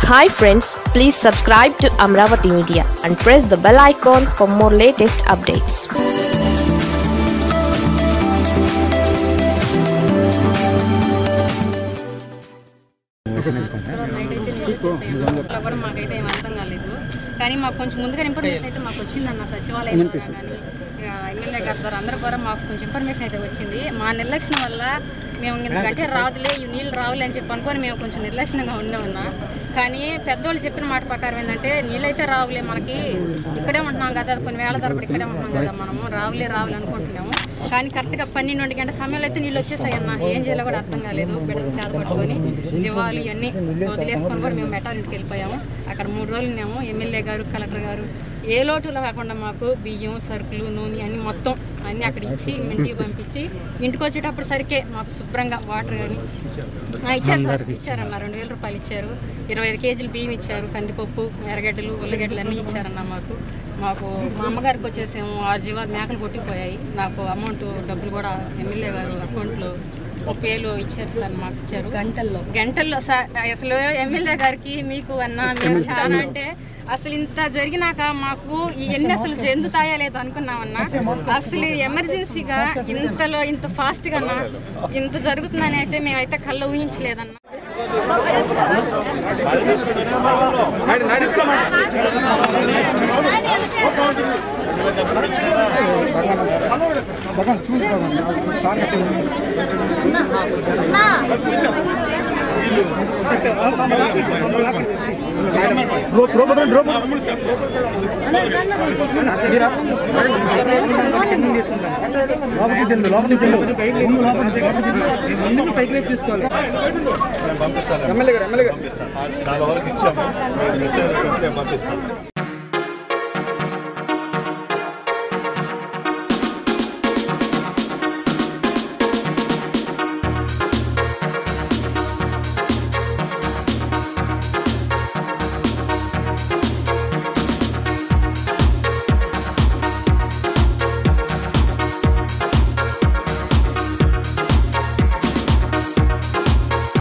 hi friends please subscribe to Amaravati media and press the bell icon for more latest updates శుక్రవారం night అయితే నేను వచ్చేసాను అలా కూడా మాకైతే ఏం అర్థం కాలేదు కానీ మాకు కొంచెం ముందుగా ఇన్ఫర్మేషన్ అయితే మాకు వచ్చిందన్న సచివాలయం ద్వారా కానీ ఇక ఎమ్మెల్యే గారి ద్వారా అందరి ద్వారా మాకు కొంచెం ఇన్ఫర్మేషన్ అయితే వచ్చింది మా నిర్లక్ష్యం వల్ల మేము ఇంతకంటే రాదులే ఈ నీళ్ళు రావులే అని చెప్పి అనుకొని మేము కొంచెం నిర్లక్ష్యంగా ఉండే ఉన్నా కానీ పెద్దోళ్ళు చెప్పిన మాట ప్రకారం ఏంటంటే నీళ్ళైతే రావులే మనకి ఇక్కడే ఉంటున్నాం కదా కొన్ని వేల తరబడి ఇక్కడే ఉంటున్నాం కదా మనము రావులే రావులే అనుకుంటున్నాము కానీ కరెక్ట్గా పన్నెండు గంటల సమయంలో అయితే నీళ్ళు వచ్చేసాయి అన్న ఏం చేయాలో కూడా అర్థం కాలేదు బిడ్డలు చేత పట్టుకొని జీవాలు ఇవన్నీ వదిలేసుకొని కూడా మేము మెటాలిటీకి వెళ్ళిపోయాము అక్కడ మూడు రోజులు ఉన్నాము ఎమ్మెల్యే గారు కలెక్టర్ గారు ఏ లోటు లేకుండా మాకు బియ్యం సరుకులు నూనె అన్ని మొత్తం అన్నీ అక్కడ ఇచ్చి ఇంటికి పంపించి ఇంటికి వచ్చేటప్పుడు సరికే మాకు శుభ్రంగా వాటర్ కానీ ఆ, ఇచ్చారు సార్ ఇచ్చారన్న రెండు వేల రూపాయలు ఇచ్చారు ఇరవై ఐదు కేజీలు బియ్యం ఇచ్చారు కందిపప్పు ఎర్రగడ్డలు ఉల్లగడ్డలు అన్నీ ఇచ్చారన్న మాకు మాకు మా అమ్మగారికి వచ్చేసేమో ఆరు జీవాలు మేకలు కొట్టిపోయాయి నాకు అమౌంట్ డబ్బులు కూడా ఎమ్మెల్యే గారు అకౌంట్లో ముప్పై వేలు ఇచ్చారు సార్ మాకు ఇచ్చారు గంటల్లో గంటల్లో సార్ అసలు ఎమ్మెల్యే గారికి మీకు అన్న మేము చాలా అంటే అసలు ఇంత జరిగినాక మాకు ఇవన్నీ అసలు చెందుతాయా లేదు అనుకున్నామన్నా అసలు ఎమర్జెన్సీగా ఇంతలో ఇంత ఫాస్ట్గా ఇంత జరుగుతుందని అయితే మేమైతే కళ్ళ ఊహించలేదన్న పంపిస్తాను చాలా వరకు ఇచ్చాము మీరు మిస్ అయినట్టు పంపిస్తాను